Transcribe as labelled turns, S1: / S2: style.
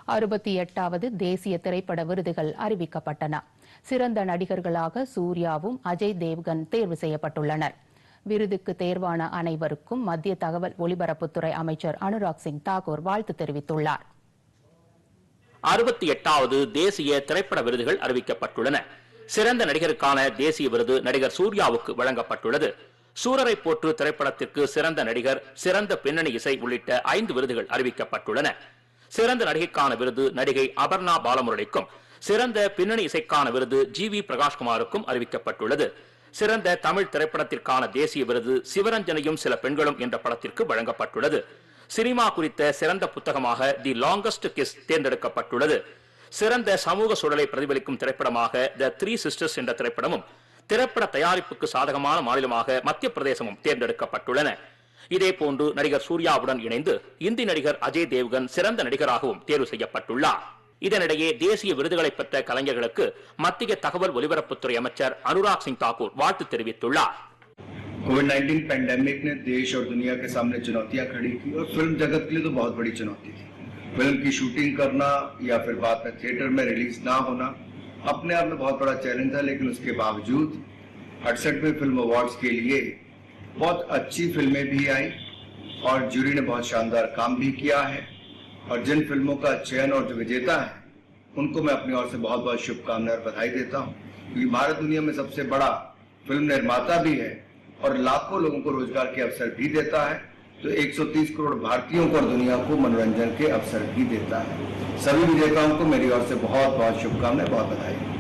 S1: அறுபத்தி எட்டாவது தேசிய திரைப்பட விருதுகள் அறிவிக்கப்பட்டன சிறந்த நடிகர்களாக சூர்யாவும் அஜய் தேவ்கன் தேர்வு செய்யப்பட்டுள்ளனர் விருதுக்கு தேர்வான அனைவருக்கும் மத்திய தகவல் ஒலிபரப்புத்துறை அமைச்சர் அனுராக் சிங் தாக்கூர் வாழ்த்து தெரிவித்துள்ளார்
S2: அறுபத்தி எட்டாவது தேசிய திரைப்பட விருதுகள் அறிவிக்கப்பட்டுள்ளன சிறந்த நடிகருக்கான தேசிய விருது நடிகர் சூர்யாவுக்கு வழங்கப்பட்டுள்ளது சூரரை போற்று திரைப்படத்திற்கு சிறந்த நடிகர் சிறந்த பின்னணி இசை உள்ளிட்ட ஐந்து விருதுகள் அறிவிக்கப்பட்டுள்ளன சிறந்த நடிகைக்கான விருது நடிகை அபர்ணா பாலமுரளிக்கும் சிறந்த பின்னணி இசைக்கான விருது ஜி வி பிரகாஷ்குமாருக்கும் அறிவிக்கப்பட்டுள்ளது சிறந்த தமிழ் திரைப்படத்திற்கான தேசிய விருது சிவரஞ்சனியும் சில பெண்களும் என்ற படத்திற்கு வழங்கப்பட்டுள்ளது சினிமா குறித்த சிறந்த புத்தகமாக தி லாங்கஸ்ட் கிஸ் தேர்ந்தெடுக்கப்பட்டுள்ளது சிறந்த சமூக சூழலை பிரதிபலிக்கும் திரைப்படமாக த த்ரீ சிஸ்டர்ஸ் என்ற திரைப்படமும் திரைப்பட தயாரிப்புக்கு சாதகமான மாநிலமாக மத்திய பிரதேசமும் தேர்ந்தெடுக்கப்பட்டுள்ளன இதேபோன்று நடிகர் சூர்யாவுடன் இணைந்து இந்தி நடிகர் அஜய் தேவ்கன் சிறந்த நடிகராகவும் தேர்வு செய்யப்பட்டுள்ளார் இதனிடையே தேசிய விருதுகளை பெற்ற கலைஞர்களுக்கு மத்திய தகவல் ஒலிபரப்புத்துறை அமைச்சர் அனுராக் சிங் தாக்கூர் வாழ்த்து தெரிவித்துள்ளார்
S3: कोविड 19 पैंडेमिक ने देश और दुनिया के सामने चुनौतियां खड़ी की और फिल्म जगत के लिए तो बहुत बड़ी चुनौती थी फिल्म की शूटिंग करना या फिर बाद में थिएटर में रिलीज ना होना अपने आप में बहुत बड़ा चैलेंज था लेकिन उसके बावजूद अड़सठवें फिल्म अवार्ड्स के लिए बहुत अच्छी फिल्में भी आई और जूरी ने बहुत शानदार काम भी किया है और जिन फिल्मों का चयन और जो विजेता है उनको मैं अपनी ओर से बहुत बहुत शुभकामनाएं और बधाई देता हूं क्योंकि भारत दुनिया में सबसे बड़ा फिल्म निर्माता भी है और लाखों लोगों को रोजगार के अवसर भी देता है तो 130 करोड़ भारतीयों को और दुनिया को मनोरंजन के अवसर भी देता है सभी विजेताओं को मेरी ओर से बहुत बहुत शुभकामनाएं बहुत बधाई